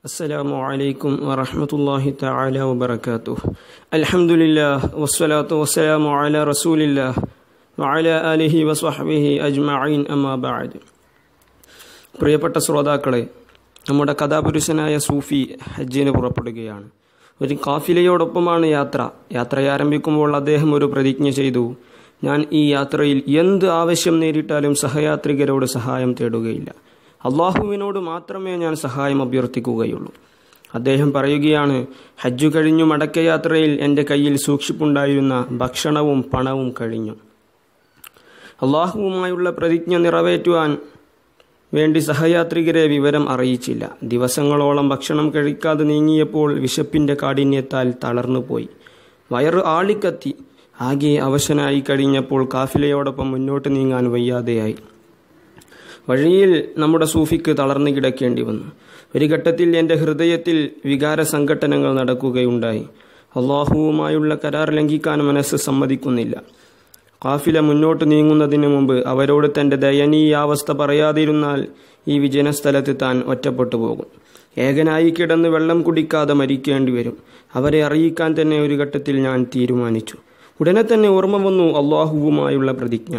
السلام عليكم ورحمة الله تعالى وبركاته الحمد لله والصلاة والسلام على رسول الله وعلى آله وصحبه أجمعين أما بعد പ്രിയപ്പെട്ട ശ്രോതാക്കളെ നമ്മുടെ കഥാപുരുഷനായ സൂഫി ഹജ്ജിന് പുറപ്പെടുകയാണ് ഒരു കാഫിലയോടൊപ്പമാണ് യാത്ര യാത്ര ആരംഭിക്കുമ്പോൾ അദ്ദേഹം ഒരു പ്രതിജ്ഞ ചെയ്തു ഞാൻ ഈ യാത്രയിൽ എന്ത് ആവശ്യം നേരിട്ടാലും സഹയാത്രികരോട് സഹായം തേടുകയില്ല അള്ളാഹുവിനോട് മാത്രമേ ഞാൻ സഹായം അഭ്യർത്ഥിക്കുകയുള്ളൂ അദ്ദേഹം പറയുകയാണ് ഹജ്ജു കഴിഞ്ഞു മടക്കയാത്രയിൽ എൻ്റെ കയ്യിൽ സൂക്ഷിപ്പുണ്ടായിരുന്ന ഭക്ഷണവും പണവും കഴിഞ്ഞു അള്ളാഹുവുമായുള്ള പ്രതിജ്ഞ നിറവേറ്റുവാൻ വേണ്ടി സഹയാത്രികരെ വിവരം അറിയിച്ചില്ല ദിവസങ്ങളോളം ഭക്ഷണം കഴിക്കാതെ നീങ്ങിയപ്പോൾ വിശപ്പിൻ്റെ കാഠിന്യത്താൽ തളർന്നുപോയി വയറ് ആളിക്കത്തി ആകെ അവശനായി കഴിഞ്ഞപ്പോൾ കാഫിലയോടൊപ്പം മുന്നോട്ട് നീങ്ങാൻ വയ്യാതെയായി വഴിയിൽ നമ്മുടെ സൂഫിക്ക് തളർന്നു കിടക്കേണ്ടി വന്നു ഒരു ഘട്ടത്തിൽ എൻ്റെ ഹൃദയത്തിൽ വികാര സംഘട്ടനങ്ങൾ നടക്കുകയുണ്ടായി അള്ളാഹുവുമായുള്ള കരാർ ലംഘിക്കാൻ മനസ്സ് സമ്മതിക്കുന്നില്ല കാഫില മുന്നോട്ട് നീങ്ങുന്നതിന് മുമ്പ് അവരോട് തൻ്റെ ദയനീയാവസ്ഥ പറയാതിരുന്നാൽ ഈ വിജനസ്ഥലത്ത് താൻ ഒറ്റപ്പെട്ടു പോകും ഏകനായി കിടന്ന് വെള്ളം കുടിക്കാതെ മരിക്കേണ്ടി വരും അവരെ അറിയിക്കാൻ തന്നെ ഒരു ഘട്ടത്തിൽ ഞാൻ തീരുമാനിച്ചു ഉടനെ തന്നെ ഓർമ്മ വന്നു അള്ളാഹുവുമായുള്ള പ്രതിജ്ഞ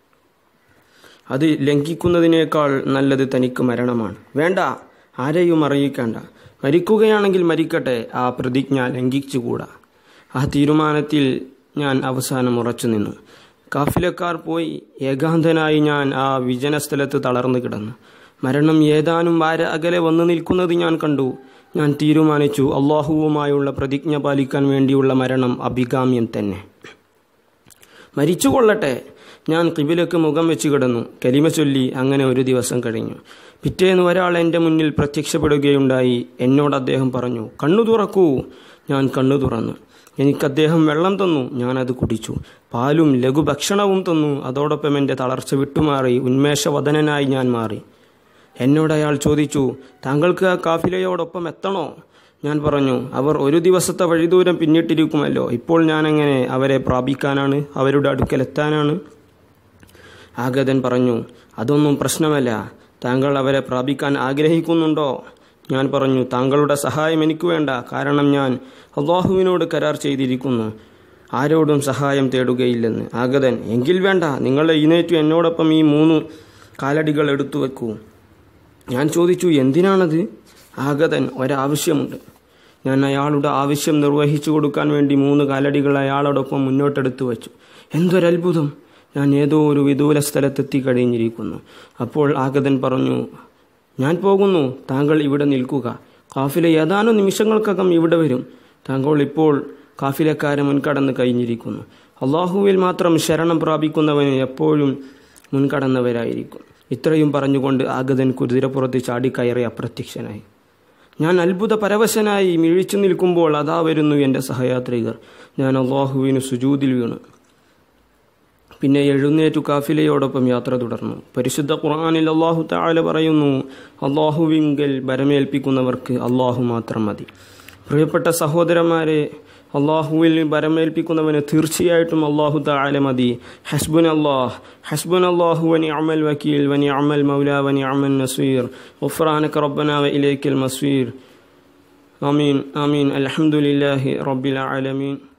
അത് ലംഘിക്കുന്നതിനേക്കാൾ നല്ലത് തനിക്ക് മരണമാണ് വേണ്ട ആരെയും അറിയിക്കേണ്ട മരിക്കുകയാണെങ്കിൽ മരിക്കട്ടെ ആ പ്രതിജ്ഞ ലംഘിച്ചുകൂടാ ആ തീരുമാനത്തിൽ ഞാൻ അവസാനം ഉറച്ചു നിന്നു കാഫിലക്കാർ പോയി ഏകാന്തനായി ഞാൻ ആ വിജന സ്ഥലത്ത് തളർന്നു കിടന്നു മരണം ഏതാനും വാര അകലെ വന്നു നിൽക്കുന്നത് ഞാൻ കണ്ടു ഞാൻ തീരുമാനിച്ചു അള്ളാഹുവുമായുള്ള പ്രതിജ്ഞ പാലിക്കാൻ വേണ്ടിയുള്ള മരണം അഭികാമ്യം തന്നെ മരിച്ചുകൊള്ളട്ടെ ഞാൻ കിബിലക്ക് മുഖം വെച്ച് കിടന്നു കലിമ ചൊല്ലി അങ്ങനെ ഒരു ദിവസം കഴിഞ്ഞു പിറ്റേന്ന് ഒരാൾ എൻ്റെ മുന്നിൽ പ്രത്യക്ഷപ്പെടുകയുണ്ടായി എന്നോട് അദ്ദേഹം പറഞ്ഞു കണ്ണു തുറക്കൂ ഞാൻ കണ്ണു തുറന്നു എനിക്ക് അദ്ദേഹം വെള്ളം തന്നു ഞാനത് കുടിച്ചു പാലും ലഘുഭക്ഷണവും തന്നു അതോടൊപ്പം എൻ്റെ തളർച്ച വിട്ടുമാറി ഉന്മേഷവദനായി ഞാൻ മാറി എന്നോട് അയാൾ ചോദിച്ചു താങ്കൾക്ക് ആ കാഫിലയോടൊപ്പം എത്തണോ ഞാൻ പറഞ്ഞു അവർ ഒരു ദിവസത്തെ വഴിദൂരം പിന്നിട്ടിരിക്കുമല്ലോ ഇപ്പോൾ ഞാനെങ്ങനെ അവരെ പ്രാപിക്കാനാണ് അവരുടെ അടുക്കലെത്താനാണ് ആഗതൻ പറഞ്ഞു അതൊന്നും പ്രശ്നമല്ല താങ്കൾ അവരെ പ്രാപിക്കാൻ ആഗ്രഹിക്കുന്നുണ്ടോ ഞാൻ പറഞ്ഞു താങ്കളുടെ സഹായം എനിക്ക് വേണ്ട കാരണം ഞാൻ അള്ളാഹുവിനോട് കരാർ ചെയ്തിരിക്കുന്നു ആരോടും സഹായം തേടുകയില്ലെന്ന് ആഗതൻ എങ്കിൽ വേണ്ട നിങ്ങൾ എഴുന്നേറ്റു എന്നോടൊപ്പം ഈ മൂന്ന് കാലടികൾ എടുത്തു വെക്കൂ ഞാൻ ചോദിച്ചു എന്തിനാണത് ആഗതൻ ഒരാവശ്യമുണ്ട് ഞാൻ അയാളുടെ ആവശ്യം നിർവഹിച്ചു കൊടുക്കാൻ വേണ്ടി മൂന്ന് കാലടികൾ അയാളോടൊപ്പം മുന്നോട്ടെടുത്തു വച്ചു എന്തൊരത്ഭുതം ഞാൻ ഏതോ ഒരു വിദൂര സ്ഥലത്തെത്തി കഴിഞ്ഞിരിക്കുന്നു അപ്പോൾ ആഗതൻ പറഞ്ഞു ഞാൻ പോകുന്നു താങ്കൾ ഇവിടെ നിൽക്കുക കാഫില ഏതാനും നിമിഷങ്ങൾക്കകം ഇവിടെ വരും താങ്കൾ ഇപ്പോൾ കാഫിലക്കാരെ മുൻകടന്ന് കഴിഞ്ഞിരിക്കുന്നു അള്ളാഹുവിൽ മാത്രം ശരണം പ്രാപിക്കുന്നവന് എപ്പോഴും മുൻകടന്നവരായിരിക്കും ഇത്രയും പറഞ്ഞുകൊണ്ട് ആഗതൻ കുതിരപ്പുറത്ത് ചാടിക്കയറി അപ്രത്യക്ഷനായി ഞാൻ അത്ഭുത പരവശനായി മിഴിച്ചു നിൽക്കുമ്പോൾ അതാ വരുന്നു എൻ്റെ സഹയാത്രികർ ഞാൻ അള്ളാഹുവിന് സുജൂതിൽ വീണു പിന്നെ എഴുന്നേറ്റു കാഫിലയോടൊപ്പം യാത്ര തുടർന്നു പരിശുദ്ധ ഖുർആാനിൽ അള്ളാഹു താല പറയുന്നു അള്ളാഹുവിങ്കൽ ബരമേൽപ്പിക്കുന്നവർക്ക് അള്ളാഹു മാത്രം മതി പ്രിയപ്പെട്ട സഹോദരന്മാരെ അള്ളാഹുവിൽ ബരമേൽപ്പിക്കുന്നവന് തീർച്ചയായിട്ടും അള്ളാഹു താല മതി ഹസ്ബുൻ അള്ളാഹ് ഹസ്ബുൻ അള്ളാഹു വനി അമൽ വക്കീൽ വനി അമൽ മൗല വനി അമൽ നസീർ ഉഫ്രാനക്ക് റബ്ബന വ ഇലേക്കൽ മസീർ ആമീൻ ആമീൻ അലഹമുല്ലാഹി റബ്ബിൽ ആലമീൻ